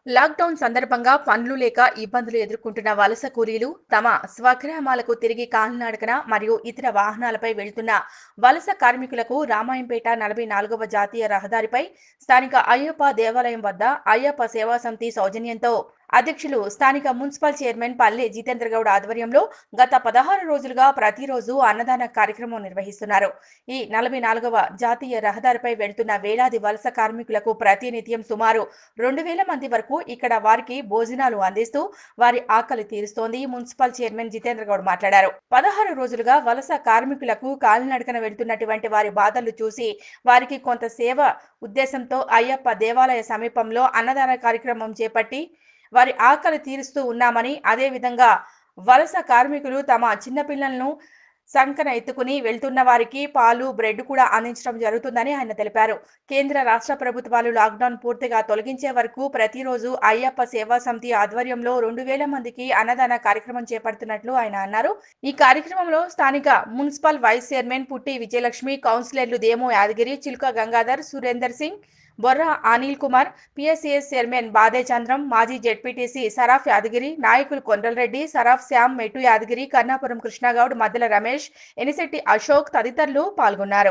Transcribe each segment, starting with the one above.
lockdown సందర్భంగా పనులు లేక ఇబ్బందులు ఎదుర్కొంటున్న వలస కూలీలు తమ స్వగ్రామాలకు తిరిగి కాలినడకన మరియు ఇతర వాహనాలపై వెళ్తున్న వలస కార్మికులకు రామాయంపేట నలభై నాలుగవ జాతీయ రహదారిపై స్థానిక అయ్యప్ప దేవాలయం వద్ద అయ్యప్ప సేవా సమితి సౌజన్యంతో అధ్యక్షులు స్థానిక మున్సిపల్ చైర్మన్ పల్లె జితేంద్ర గౌడ్ ఆధ్వర్యంలో గత పదహారు రోజులుగా ప్రతిరోజు అన్నదాన కార్యక్రమం నిర్వహిస్తున్నారు ఈ నలభై నాలుగవ జాతీయ రహదారిపై వెళ్తున్న వేలాది వలస కార్మికులకు ప్రతినిత్యం సుమారు రెండు వేల మంది వరకు ఇక్కడ వారికి భోజనాలు అందిస్తూ వారి ఆకలి తీరుస్తోంది మున్సిపల్ చైర్మన్ జితేంద్ర గౌడ్ మాట్లాడారు పదహారు రోజులుగా వలస కార్మికులకు కాలినడకన వెళ్తున్నటువంటి వారి బాధలు చూసి వారికి కొంత సేవ ఉద్దేశంతో అయ్యప్ప దేవాలయ సమీపంలో అన్నదాన కార్యక్రమం చేపట్టి వారి ఆకలి తీరుస్తూ ఉన్నామని అదేవిధంగా వలస కార్మికులు తమ చిన్నపిల్లలను సంకన ఎత్తుకుని వెళ్తున్న వారికి పాలు బ్రెడ్ కూడా అందించడం జరుగుతుందని ఆయన తెలిపారు కేంద్ర రాష్ట్ర ప్రభుత్వాలు లాక్డౌన్ పూర్తిగా తొలగించే వరకు ప్రతిరోజు అయ్యప్ప సేవా సమితి ఆధ్వర్యంలో రెండు వేల మందికి అన్నదాన కార్యక్రమం చేపడుతున్నట్లు ఆయన అన్నారు ఈ కార్యక్రమంలో స్థానిక మున్సిపల్ వైస్ చైర్మన్ పుట్టి విజయలక్ష్మి కౌన్సిలర్లు దేమో యాదగిరి చిలుక గంగాధర్ సురేందర్ సింగ్ బొర్రా అనిల్ కుమార్ పిఎస్సిఎస్ చైర్మన్ బాదే చంద్రం మాజీ జెడ్పీటీసీ సరాఫ్ యాదగిరి నాయకులు కొండలరెడ్డి సరాఫ్ శ్యామ్ మెట్టు యాదగిరి కన్నాపురం కృష్ణగౌడ్ మద్దెల రమేష్ ఎనిశెట్టి అశోక్ తదితరులు పాల్గొన్నారు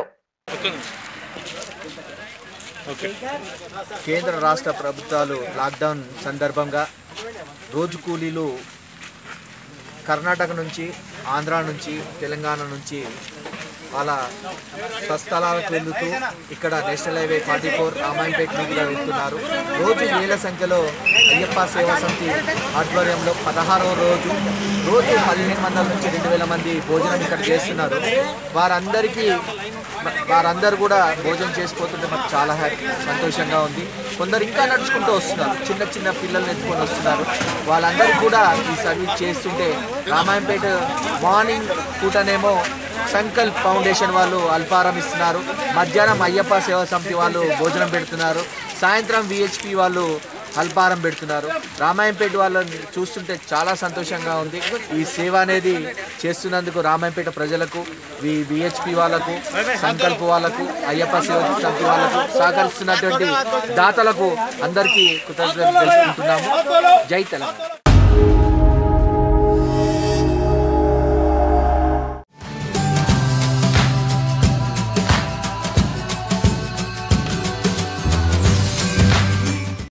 ఓకే కేంద్ర రాష్ట్ర ప్రభుత్వాలు లాక్డౌన్ సందర్భంగా రోజు కూలీలు కర్ణాటక నుంచి ఆంధ్ర నుంచి తెలంగాణ నుంచి వాళ్ళ స్వస్థలాలకు వెళ్తూ ఇక్కడ national highway forty four Ramayampet మీదుగా వెళ్తున్నారు రోజు వేల సంఖ్యలో అయ్యప్ప సేవా సమితి ఆధ్వర్యంలో పదహారవ రోజు రోజు పదిహేను వందల నుంచి రెండు వేల మంది భోజనం ఇక్కడ చేస్తున్నారు వారందరికీ వారందరూ కూడా భోజనం చేసిపోతుంటే మాకు చాలా హ్యాపీ సంతోషంగా ఉంది కొందరు ఇంకా నడుచుకుంటూ వస్తున్నారు చిన్న చిన్న పిల్లల్ని ఎత్తుకొని వస్తున్నారు వాళ్ళందరూ కూడా ఈ సర్వీస్ చేస్తుంటే రామాయంపేట మార్నింగ్ పూటనేమో సంకల్ప్ ఫౌండేషన్ వాళ్ళు అల్పారం ఇస్తున్నారు మధ్యాహ్నం అయ్యప్ప సేవా సమితి వాళ్ళు భోజనం పెడుతున్నారు సాయంత్రం విహెచ్పి వాళ్ళు అల్పారం పెడుతున్నారు రామాయంపేట వాళ్ళని చూస్తుంటే చాలా సంతోషంగా ఉంది ఈ సేవ అనేది చేస్తున్నందుకు రామాయంపేట ప్రజలకు వి విహెచ్పి వాళ్ళకు సంకల్ప్ వాళ్ళకు అయ్యప్ప సేవ సమితి వాళ్ళకు సహకరిస్తున్నటువంటి దాతలకు అందరికీ కృతజ్ఞతలు తెలుపుకుంటున్నాము జై తెలంగాణ